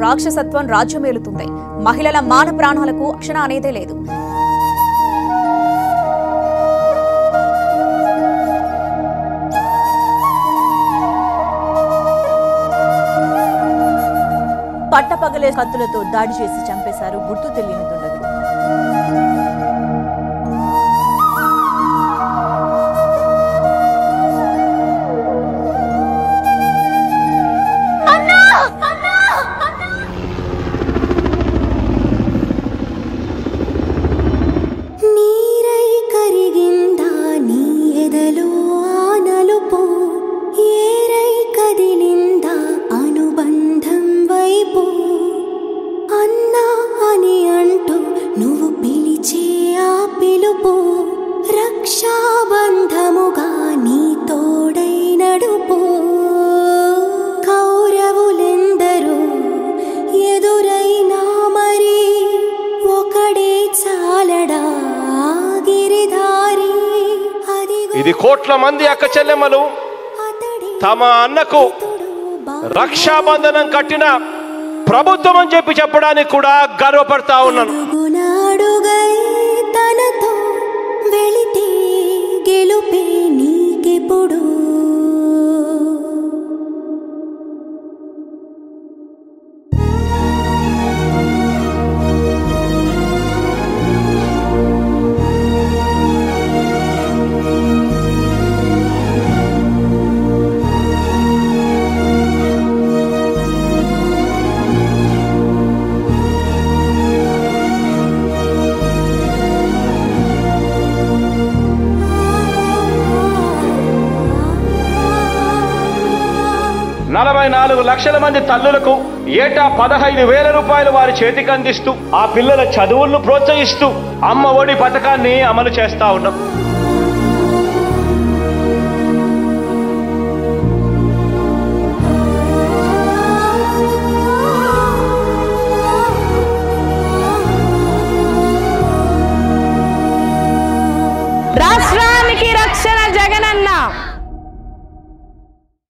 రాక్షసత్వం రాజ్యమేలుతుంది మహిళల మాన ప్రాణాలకు రక్షణ అనేదే లేదు పట్టపగలే కత్తులతో దాడి చేసి చంపేశారు గుర్తు తెలియని దుండగులు నీరై కరిగిందా నీ ఎదలో ఆనలుపు ఏరై కదిలిందా అనుబంధం వైపు అన్నా అని అంటూ నువ్వు పిలిచే ఆ పిలుపు రక్షాబంధముగా నీ తోడై నడుపు కౌరవులెందరూ ఎదురైనా మరి ఒకడే చాలడా గిరిధారి అదిగో ఇది కోట్ల మంది అక్క చెల్లెమ్మలు అతడే తమ అన్నకు రక్షాబంధనం కట్టిన ప్రభుత్వం అని చెప్పి చెప్పడానికి కూడా గర్వపడతా ఉన్నాను అడుగునాడుగై తనతో వెళితే గెలుపే నీకెప్పుడు నలభై నాలుగు లక్షల మంది తల్లులకు ఏటా పదహైదు వేల రూపాయలు వారి చేతికి అందిస్తూ ఆ పిల్లల చదువులను ప్రోత్సహిస్తూ అమ్మ ఒడి పథకాన్ని అమలు చేస్తా ఉన్నాం రాష్ట్రానికి రక్షణ జగనన్న